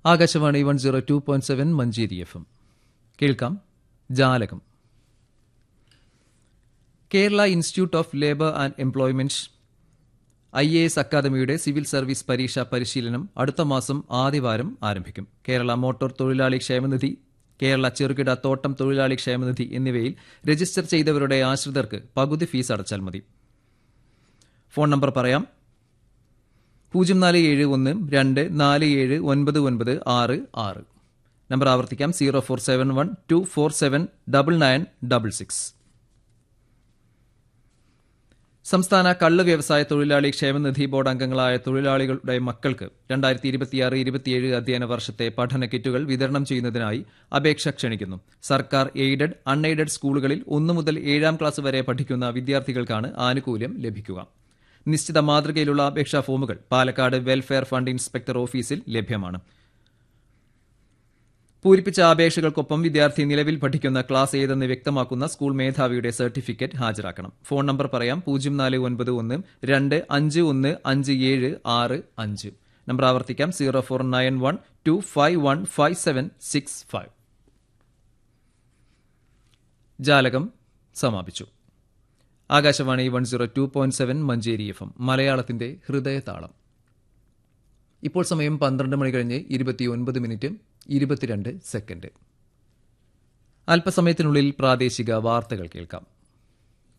Akashvani one zero two point seven Manjeri F M കേൾക്കാം ജാലകം Kerala institute of labour and employment I A S അക്കാദമിയുടെ civil service പരീക്ഷാ പരിശീലനം അടുത്ത മാസം ആദ്യവാരം ആരംഭിക്കും കേരള മോട്ടോർ തൊഴിലാളി ക്ഷേമനിധി കേരള ചെറുകിട തോട്ടം തൊഴിലാളി ക്ഷേമനിധി എന്നിവയിൽ രജിസ്റ്റർ ചെയ്തവരുടെ ആശ്രിതർക്ക് പകുതി ഫീസ് അടച്ചാൽ മതി ഫോൺ നമ്പർ പറയാം പൂജ്യം നാല് ഏഴ് ഒന്ന് രണ്ട് നാല് ഏഴ് ഒൻപത് ഒൻപത് ആറ് ആറ് നമ്പർ ആവർത്തിക്കാം zero four seven one two four seven double nine double six സംസ്ഥാന കള്ള് വ്യവസായ തൊഴിലാളി ക്ഷേമനിധി ബോർഡ് അംഗങ്ങളായ തൊഴിലാളികളുടെ മക്കൾക്ക് രണ്ടായിരത്തി ഇരുപത്തിയാറ് ഇരുപത്തിയേഴ് അധ്യയന വർഷത്തെ പഠന കിറ്റുകൾ വിതരണം ചെയ്യുന്നതിനായി അപേക്ഷ ക്ഷണിക്കുന്നു സർക്കാർ എയ്ഡഡ് അൺഎയ്ഡഡ് സ്കൂളുകളിൽ ഒന്നു മുതൽ ഏഴാം ക്ലാസ് വരെ പഠിക്കുന്ന വിദ്യാർത്ഥികൾക്കാണ് ആനുകൂല്യം ലഭിക്കുക നിശ്ചിത മാതൃകയിലുള്ള അപേക്ഷാ ഫോമുകൾ പാലക്കാട് വെൽഫെയർ ഫണ്ട് ഇൻസ്പെക്ടർ ഓഫീസിൽ ലഭ്യമാണ് പൂരിപ്പിച്ച അപേക്ഷകൾക്കൊപ്പം വിദ്യാർത്ഥി നിലവിൽ പഠിക്കുന്ന ക്ലാസ് ഏതെന്ന് വ്യക്തമാക്കുന്ന സ്കൂൾ മേധാവിയുടെ സർട്ടിഫിക്കറ്റ് ഹാജരാക്കണം ഫോൺ നമ്പർ പറയാം പൂജ്യം നാല് ഒൻപത് ഒന്ന് രണ്ട് അഞ്ച് ഒന്ന് അഞ്ച് ഏഴ് ആറ് അഞ്ച് നമ്പർ ആവർത്തിക്കാം zero four nine one two five one five seven six five ജാലകം സമാപിച്ചു Akashvani one zero two point seven Manjeri F M മലയാളത്തിന്റെ ഹൃദയതാളം ഇപ്പോൾ സമയം പന്ത്രണ്ട് മണി കഴിഞ്ഞ് ഇരുപത്തിയൊൻപത് മിനിറ്റ് ഇരുപത്തിരണ്ട് സെക്കൻഡ് അല്പസമയത്തിനുള്ളിൽ പ്രാദേശിക വാർത്തകൾ കേൾക്കാം